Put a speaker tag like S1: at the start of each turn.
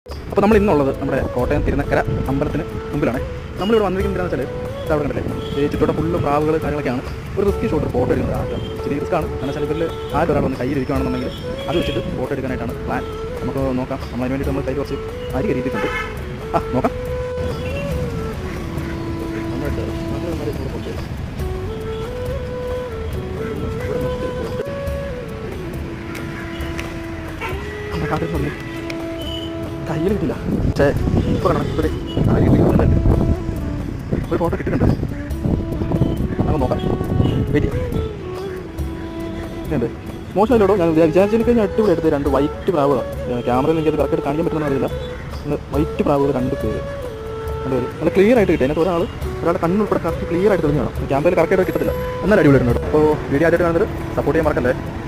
S1: അപ്പോൾ നമ്മൾ ഇന്നുള്ളത് നമ്മുടെ കോട്ടയം തിരുനക്കര അമ്പലത്തിന് മുമ്പിലാണ് നമ്മളിവിടെ വന്നിരിക്കുന്നത് എന്താണെന്ന് വെച്ചാൽ ഇത് അവിടെ കണ്ടില്ലേ ഈ ചുറ്റോടെ ഫുള്ള് പ്രാവുകൾ കാര്യങ്ങളൊക്കെയാണ് ഒരു റിസ്കി ഷോട്ട് ഫോട്ടോ എടുക്കുന്നത് ആദ്യം ചെറിയ റിസ്ക്കാണ് കാരണം വെച്ചാൽ ഇവരിൽ ആരും ഒരാൾ ഒന്ന് കയ്യിലിരിക്കുകയാണെന്നുണ്ടെങ്കിൽ അത് വെച്ചിട്ട് ഫോട്ടോ എടുക്കാനായിട്ടാണ് പ്ലാൻ നമുക്ക് നോക്കാം നമ്മൾ അതിന് വേണ്ടിയിട്ട് നമ്മൾ കയ്യിൽ കുറച്ച് അരി കരുതിയിട്ടുണ്ട് ആ നോക്കാം നന്നായിട്ട് നല്ല നന്നായിട്ട് ഇവിടെ കൊണ്ടുവരും. ഇവിടെ നിർത്തി, നിർത്തി. നമ്മുടെ കാട്ടിൽ വന്നു കയ്യിൽ കിട്ടില്ല പക്ഷേ ഇപ്പോൾ കാണാം ഇവിടെ ആ രീതിയിൽ കിട്ടുന്നുണ്ട് ഒരു ഫോട്ടോ കിട്ടിയിട്ടുണ്ട് നമുക്ക് നോക്കാം വെയിറ്റ് എന്ത് മോശമല്ലോടോ ഞാൻ വിചാരിച്ചു കഴിഞ്ഞാൽ അടിപൊളി എടുത്ത് രണ്ട് വൈറ്റ് പ്രാവുകളാണ് ക്യാമറയിൽ എനിക്കത് കറക്റ്റ് കാണിക്കാൻ പറ്റുന്ന അറിയില്ല വൈറ്റ് പ്രാവുകൾ രണ്ട് പേര് രണ്ടുപേര് നല്ല ക്ലിയർ ആയിട്ട് കിട്ടി അതിനകത്ത് ഒരാൾ ഒരാളുടെ കണ്ണുൾപ്പെടെ കറക്റ്റ് ക്ലിയർ ആയിട്ട് തെളിഞ്ഞു കാണാം ക്യാമറയിൽ കറക്റ്റ് ആയിട്ട് കിട്ടത്തില്ല എന്നാൽ അടിപൊളി ഉണ്ട് അപ്പോൾ വീഡിയോ ആദ്യമായിട്ട് കാണുന്നത് സപ്പോർട്ട് ചെയ്യാൻ മറക്കല്ലേ